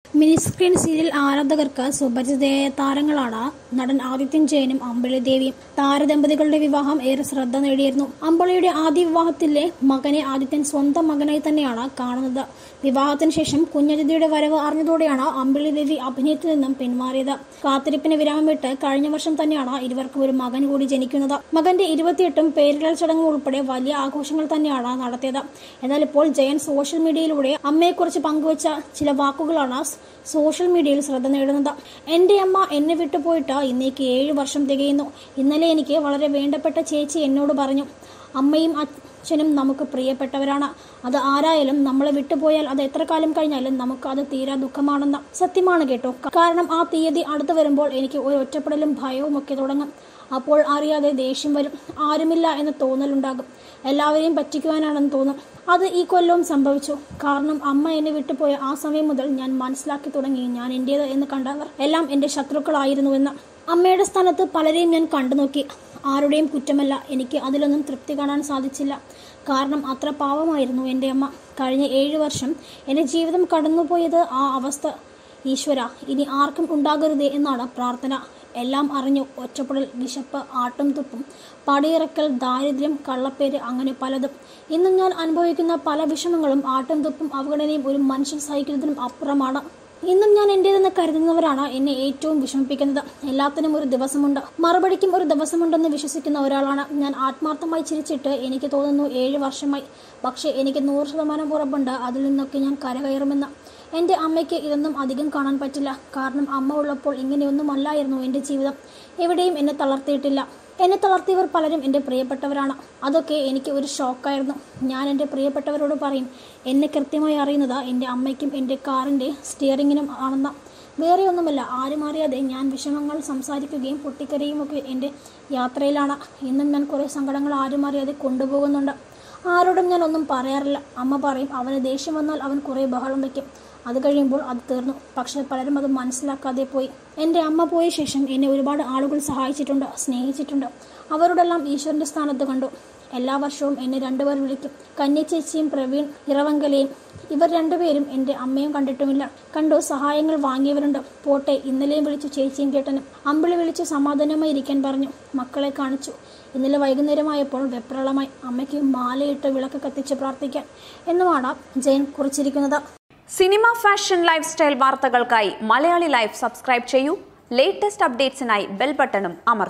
mini screen serial ആരാധകർക്ക് സുപരിചിതയായ താരങ്ങളാണ് നടൻ ആദിത്യൻ ജയനും അമ്പിളി ദേവിയും താരദമ്പതികളുടെ വിവാഹം ഏറെ ശ്രദ്ധ നേടിയിരുന്നു അമ്പിളിയുടെ ആദ്യ വിവാഹത്തിലെ മകനെ ആദിത്യൻ സ്വന്തം മകനായി തന്നെയാണ് കാണുന്നത് വിവാഹത്തിന് ശേഷം കുഞ്ഞതിഥിയുടെ വരവ് അറിഞ്ഞതോടെയാണ് അമ്പിളി ദേവി അഭിനയത്തിൽ നിന്നും പിന്മാറിയത് കാത്തിരിപ്പിന് വിരാമമിട്ട് കഴിഞ്ഞ വർഷം തന്നെയാണ് ഇരുവർക്കും ഒരു മകൻ കൂടി ജനിക്കുന്നത് മകന്റെ ഇരുപത്തിയെട്ടും പേരിടൽ ചടങ്ങും ഉൾപ്പെടെ വലിയ ആഘോഷങ്ങൾ തന്നെയാണ് നടത്തിയത് എന്നാൽ ഇപ്പോൾ ജയൻ സോഷ്യൽ മീഡിയയിലൂടെ അമ്മയെക്കുറിച്ച് പങ്കുവച്ച ചില വാക്കുകളാണ് സോഷ്യൽ മീഡിയയിൽ ശ്രദ്ധ നേടുന്നത് എന്റെ അമ്മ എന്നെ വിട്ടുപോയിട്ട് ഇന്നേക്ക് ഏഴ് വർഷം തികയുന്നു ഇന്നലെ എനിക്ക് വളരെ വേണ്ടപ്പെട്ട ചേച്ചി എന്നോട് പറഞ്ഞു അമ്മയും അച്ഛനും നമുക്ക് പ്രിയപ്പെട്ടവരാണ് അത് ആരായാലും നമ്മളെ വിട്ടുപോയാൽ അത് എത്ര കാലം കഴിഞ്ഞാലും നമുക്ക് അത് തീരാ ദുഃഖമാണെന്ന് സത്യമാണ് കേട്ടോ കാരണം ആ തീയതി അടുത്ത് വരുമ്പോൾ എനിക്ക് ഒരു ഒറ്റപ്പെടലും ഭയവും ഒക്കെ തുടങ്ങും അപ്പോൾ അറിയാതെ ദേഷ്യം വരും ആരുമില്ല എന്ന തോന്നലുണ്ടാകും എല്ലാവരെയും പറ്റിക്കുവാനാണെന്ന് തോന്നും അത് ഈ കൊല്ലവും സംഭവിച്ചു കാരണം അമ്മ എന്നെ വിട്ടുപോയ ആ സമയം മുതൽ ഞാൻ മനസ്സിലാക്കി തുടങ്ങി ഞാൻ എന്റേത് എന്ന് കണ്ടവർ എല്ലാം എന്റെ ശത്രുക്കളായിരുന്നുവെന്ന് അമ്മയുടെ സ്ഥാനത്ത് പലരെയും ഞാൻ കണ്ടു നോക്കി ആരുടെയും കുറ്റമല്ല എനിക്ക് അതിലൊന്നും തൃപ്തി കാണാൻ സാധിച്ചില്ല കാരണം അത്ര പാവമായിരുന്നു എൻ്റെ അമ്മ കഴിഞ്ഞ ഏഴ് വർഷം എൻ്റെ ജീവിതം കടന്നുപോയത് ആ അവസ്ഥ ഈശ്വര ഇനി ആർക്കും ഉണ്ടാകരുതേ എന്നാണ് പ്രാർത്ഥന എല്ലാം അറിഞ്ഞു ഒറ്റപ്പെടൽ വിശപ്പ് ആട്ടും തുപ്പും പടിയിറക്കൽ ദാരിദ്ര്യം കള്ളപ്പേര് അങ്ങനെ പലതും ഇന്നും ഞാൻ അനുഭവിക്കുന്ന പല വിഷമങ്ങളും ആട്ടും തുപ്പും അവഗണനയും ഒരു മനുഷ്യൻ സഹിക്കുന്നതിനും അപ്പുറമാണ് ഇന്നും ഞാൻ എന്റേതെന്ന് കരുതുന്നവരാണ് എന്നെ ഏറ്റവും വിഷമിപ്പിക്കുന്നത് എല്ലാത്തിനും ഒരു ദിവസമുണ്ട് മറുപടിക്കും ഒരു ദിവസമുണ്ടെന്ന് വിശ്വസിക്കുന്ന ഒരാളാണ് ഞാൻ ആത്മാർത്ഥമായി ചിരിച്ചിട്ട് എനിക്ക് തോന്നുന്നു ഏഴ് വർഷമായി പക്ഷേ എനിക്ക് നൂറ് ശതമാനം ഉറപ്പുണ്ട് അതിൽ നിന്നൊക്കെ ഞാൻ കരകയറുമെന്ന് എൻ്റെ അമ്മയ്ക്ക് ഇതൊന്നും അധികം കാണാൻ പറ്റില്ല കാരണം അമ്മ ഉള്ളപ്പോൾ ഇങ്ങനെയൊന്നും അല്ലായിരുന്നു എൻ്റെ ജീവിതം എവിടെയും എന്നെ തളർത്തിയിട്ടില്ല എന്നെ തളർത്തിയവർ പലരും എൻ്റെ പ്രിയപ്പെട്ടവരാണ് അതൊക്കെ എനിക്ക് ഒരു ഷോക്കായിരുന്നു ഞാൻ എൻ്റെ പ്രിയപ്പെട്ടവരോട് പറയും എന്നെ കൃത്യമായി അറിയുന്നത് എൻ്റെ അമ്മയ്ക്കും എൻ്റെ കാറിൻ്റെ സ്റ്റിയറിങ്ങിനും ആണെന്ന് വേറെ ഒന്നുമല്ല ആരും അറിയാതെ ഞാൻ വിഷമങ്ങൾ സംസാരിക്കുകയും പൊട്ടിക്കരയും ഒക്കെ എൻ്റെ യാത്രയിലാണ് ഇന്നും ഞാൻ കുറേ സങ്കടങ്ങൾ ആരും അറിയാതെ കൊണ്ടുപോകുന്നുണ്ട് ആരോടും ഞാൻ ഒന്നും പറയാറില്ല അമ്മ പറയും അവന് ദേഷ്യം വന്നാൽ അവൻ കുറേ ബഹളം വയ്ക്കും അത് കഴിയുമ്പോൾ അത് തീർന്നു പക്ഷേ പലരും അത് മനസ്സിലാക്കാതെ പോയി എൻ്റെ അമ്മ പോയ ശേഷം എന്നെ ഒരുപാട് ആളുകൾ സഹായിച്ചിട്ടുണ്ട് സ്നേഹിച്ചിട്ടുണ്ട് അവരോടെല്ലാം ഈശ്വരൻ്റെ സ്ഥാനത്ത് കണ്ടു എല്ലാ വർഷവും എന്നെ രണ്ടുപേർ വിളിക്കും കന്യച്ചേച്ചിയും പ്രവീൺ ഇറവങ്കലയും ഇവർ രണ്ടുപേരും എൻ്റെ അമ്മയും കണ്ടിട്ടുമില്ല കണ്ടു സഹായങ്ങൾ വാങ്ങിയവരുണ്ട് പോട്ടെ ഇന്നലെയും വിളിച്ചു ചേച്ചിയും കേട്ടനും അമ്പിളി വിളിച്ച് സമാധാനമായി ഇരിക്കാൻ പറഞ്ഞു മക്കളെ കാണിച്ചു ഇന്നലെ വൈകുന്നേരമായപ്പോൾ വെപ്രളമായി അമ്മയ്ക്ക് മാലയിട്ട് വിളക്ക് കത്തിച്ച് പ്രാർത്ഥിക്കാൻ എന്നുമാണ് ജയൻ കുറിച്ചിരിക്കുന്നത് സിനിമ ഫാഷൻ ലൈഫ് സ്റ്റൈൽ വാർത്തകൾക്കായി മലയാളി ലൈഫ് സബ്സ്ക്രൈബ് ചെയ്യൂ ലേറ്റസ്റ്റ് അപ്ഡേറ്റ്സിനായി ബെൽ ബട്ടണും അമർത്തുക